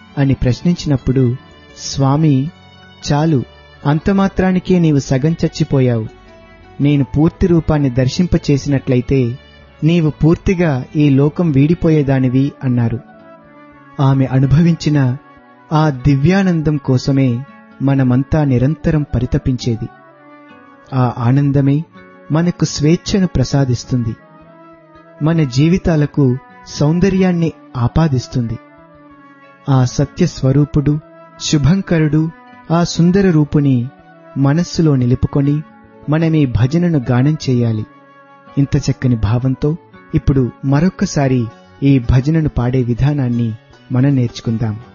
అని ప్రశ్నించినప్పుడు స్వామి చాలు అంతమాత్రానికే నీవు సగం చచ్చిపోయావు నేను పూర్తి రూపాన్ని దర్శింపచేసినట్లయితే నీవు పూర్తిగా ఈ లోకం వీడిపోయేదానివి అన్నారు ఆమె అనుభవించిన ఆ దివ్యానందం కోసమే మనమంతా నిరంతరం పరితపించేది ఆ ఆనందమే మనకు స్వేచ్ఛను ప్రసాదిస్తుంది మన జీవితాలకు సౌందర్యాన్ని ఆపాదిస్తుంది ఆ సత్య స్వరూపుడు శుభంకరుడు ఆ సుందర రూపుని మనస్సులో నిలుపుకొని మనమీ భజనను గానం చేయాలి ఇంత చక్కని భావంతో ఇప్పుడు మరొక్కసారి ఈ భజనను పాడే విధానాన్ని మనం నేర్చుకుందాం